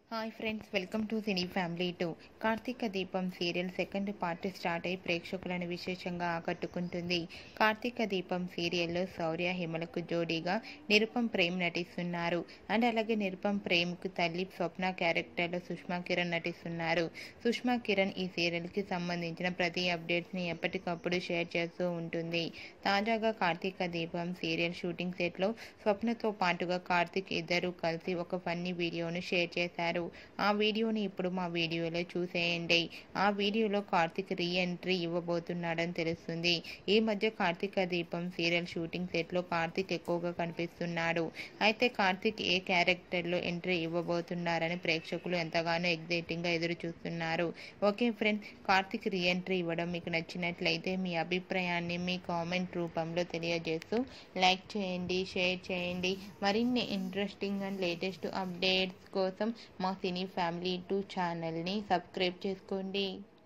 hi friends welcome to cine family two Karthika Deepam serial second part start అయి ప్రేక్షకులను విశేషంగా ఆకట్టుకుంటుంది కార్తీక దీపం సీరియల్లో శౌర్య హిమలకు జోడీగా నిరుపం ప్రేమ్ నటిస్తున్నారు అండ్ అలాగే నిరుపం ప్రేమ్కు తల్లి స్వప్న క్యారెక్టర్లో సుష్మా కిరణ్ నటిస్తున్నారు సుష్మా కిరణ్ ఈ సీరియల్కి సంబంధించిన ప్రతి అప్డేట్స్ని ఎప్పటికప్పుడు షేర్ చేస్తూ ఉంటుంది తాజాగా కార్తీక దీపం సీరియల్ షూటింగ్ సెట్లో స్వప్నతో పాటుగా కార్తీక్ ఇద్దరు కలిసి ఒక ఫన్నీ వీడియోను షేర్ చేశారు ఆ వీడియోని ఇప్పుడు మా వీడియోలో చూసేయండి ఆ వీడియోలో కార్తీక్ రీ ఎంట్రీ ఇవ్వబోతున్నాడని తెలుస్తుంది ఈ మధ్య కార్తీక దీపం సీరియల్ షూటింగ్ సెట్లో కార్తీక్ ఎక్కువగా కనిపిస్తున్నాడు అయితే కార్తీక్ ఏ క్యారెక్టర్లో ఎంట్రీ ఇవ్వబోతున్నారని ప్రేక్షకులు ఎంతగానో ఎగ్జైటింగ్గా ఎదురు చూస్తున్నారు okay friends Karthik re entry ఇవ్వడం మీకు నచ్చినట్లయితే మీ అభిప్రాయాన్ని మీ కామెంట్ రూపంలో తెలియజేస్తూ లైక్ చేయండి షేర్ చేయండి మరిన్ని ఇంట్రెస్టింగ్ అండ్ లేటెస్ట్ అప్డేట్స్ కోసం మా సినీ ఫ్యామిలీ టూ ఛానల్ని సబ్స్క్రైబ్ చేసుకోండి